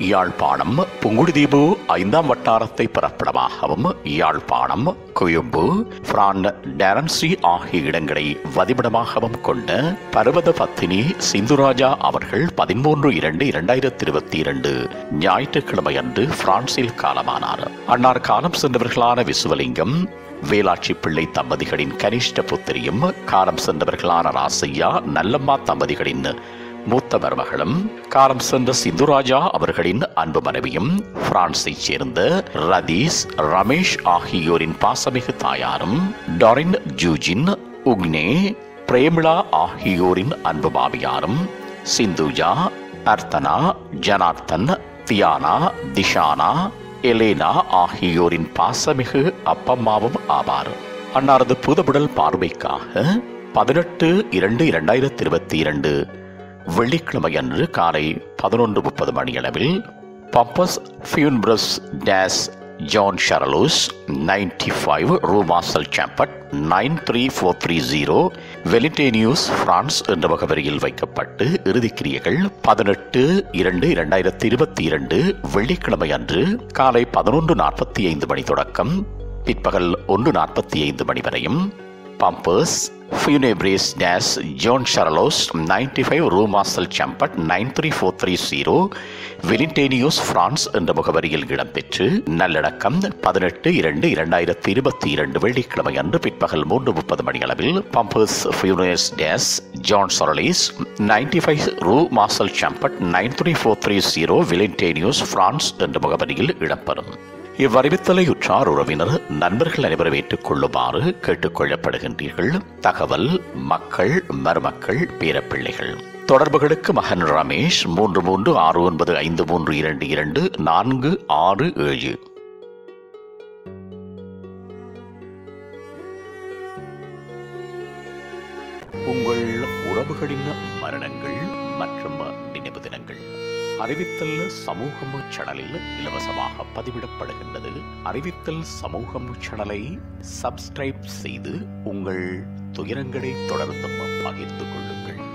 யாழ்ப்பாணம் புங்குடுதீவு ஐந்தாம் வட்டாரத்தை பிறப்பிடமாகவும் யாழ்ப்பாணம் கொழும்பு பிரான் டேரன்சி ஆகிய இடங்களை வதிவிடமாகவும் கொண்ட பர்வத பத்தினி சிந்துராஜா அவர்கள் பதிமூன்று இரண்டு இரண்டாயிரத்தி இருபத்தி இரண்டு ஞாயிற்றுக்கிழமை அன்று பிரான்சில் காலமானார் அன்னார் காலம் சென்றவர்களான விசுவலிங்கம் வேலாட்சி பிள்ளை தம்பதிகளின் கனிஷ்ட புத்திரியும் காலம் சென்றவர்களான ராசையா நல்லம்மா தம்பதிகளின் மூத்த மருமகளும் காலம் சென்ற சிந்துராஜா அவர்களின் அன்பு மனைவியும் பிரான்ஸைச் சேர்ந்த ரதீஸ் ரமேஷ் ஆகியோரின் பாசமிகு தாயாரும் டாரின் ஜூஜின் உக்னே பிரேமிளா ஆகியோரின் அன்பு மாமியாரும் சிந்துஜா அர்த்தனா ஜனார்த்தன் தியானா திஷானா எலேனா ஆகியோரின் பாசமிகு அப்பம்மாவும் ஆவார் அன்னாரது புதுவிடல் பார்வைக்காக பதினெட்டு இரண்டு இரண்டாயிரத்தி இருபத்தி இரண்டு வெள்ளிக்கிழமை அன்று காலை பதினொன்று முப்பது மணியளவில் பம்பஸ் ஃபியூன்பிரஸ் டேஸ் ஜான் ஷரலூஸ் ninety five rue Marcel Sembat nine three four three zero Villetaneuse France என்ற முகவரியில் வைக்கப்பட்டு இறுதிக்கிரியைகள் பதினெட்டு இரண்டு இரண்டாயிரத்தி இருபத்தி இரண்டு வெள்ளிக்கிழமை அன்று காலை பதினொன்று நாற்பத்தி ஐந்து மணி தொடக்கம் பிற்பகல் ஒன்று நாற்பத்தி ஐந்து மணி வரையும் பம்பர்ஸ் ஃபியூனேப்ரேஸ் டேஸ் ஜோன் ஷரலோஸ் ninety five rue Marcel Sembat nine three four three zero Villetaneuse France என்ற முகவரியில் இடம்பெற்று நல்லடக்கம் பதினெட்டு இரண்டு இரண்டாயிரத்தி இருபத்தி இரண்டு வெள்ளிக்கிழமை அன்று பிற்பகல் மூன்று முப்பது மணி அளவில் பம்பர்ஸ் ஃபியூனேஸ் டேஸ் ஜான் சொரலிஸ் ninety five rue Marcel Sembat nine three four three zero Villetaneuse France என்ற முகவரியில் இடம்பெறும் இவ்வறிவித்தலை உற்றார் உறவினர் நண்பர்கள் அனைவரும் ஏற்றுக்கொள்ளுமாறு கேட்டுக்கொள்ளப்படுகின்றீர்கள் தகவல் மக்கள் மருமக்கள் பேரப்பிள்ளைகள் தொடர்புகளுக்கு மகன் ரமேஷ் மூன்று மூன்று ஆறு ஒன்பது ஐந்து மூன்று இரண்டு இரண்டு நான்கு ஆறு ஏழு உங்கள் உறவுகளின் மரணங்கள் மற்றும் நினைவு தினங்கள் அறிவித்தல் சமூகம் சேனலில் இலவசமாக பதிவிடப்படுகின்றது அறிவித்தல் சமூகம் சேனலை சப்ஸ்கிரைப் செய்து உங்கள் துயரங்களை தொடர்ந்தும் பகிர்ந்து கொள்ளுங்கள்